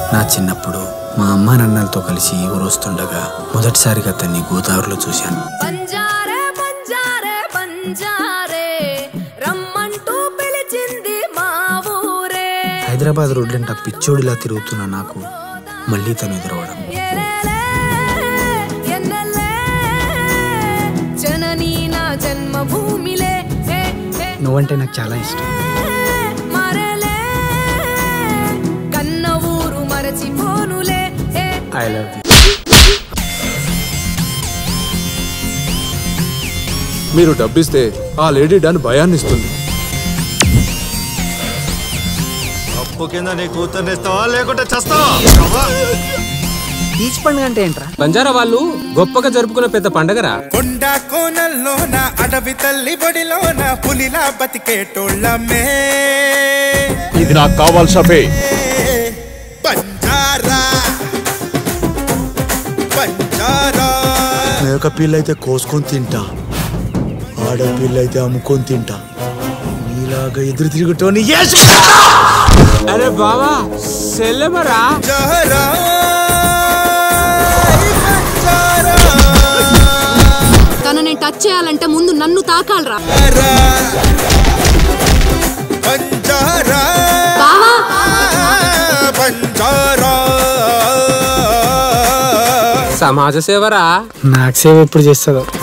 నా చిన్నప్పుడు మా అమ్మా నాన్నలతో కలిసి ఊరొస్తుండగా మొదటిసారిగా అతన్ని గోదావరిలో చూశాను పంజారే పంజారే పంజారే రమ్మంటూ పిలిచింది మా ఊరే హైదరాబాద్ రోడ్లంట పిచ్చోడిలా తిరుగుతున్న నాకు మళ్ళీ తను ఎదురవడం ఎలెలే, ఎన్నెలే, జననీ నా జన్మభూమిలే ఏ, ఏ, నువ్వంటే నాకు చాలా ఇష్టం మరలే కన్న ఊరు మరచిపోనులే ఏ, ఐ లవ్ యూ మీరు డబ్బిస్తే ఆ లేడీ డాన్ భయాన్ని ఇస్తుంది అప్పు కింద నీ కూతుర్ని ఇస్తావా లేకుంటే చస్తావా బీచ్ పండుగ అంటే ఏంట్రా బంజారా వాళ్ళు గొప్పగా జరుపుకునే పెద్ద పండగరా కొండ కోనల్లోన అడవి తల్లి బడిలోన పులిలా బతికేటోళ్ళమే ఇది నాకు కావాలి సభే బంజారా బంజారా మేక పిల్లైతే కోసుకొని తింటా ఆడపిల్లైతే అమ్ముకొని తింటా నీలాగా ఎదురు తిరుగుతోని అరే బావా సెల్లమరా జహరా బంజారా తనని టచ్ చేయాలంటే ముందు నన్ను తాకాలరా బంజారా బావా బంజారా సమాజ సేవరా నాకు సేవ ఎప్పుడు చేస్తుందో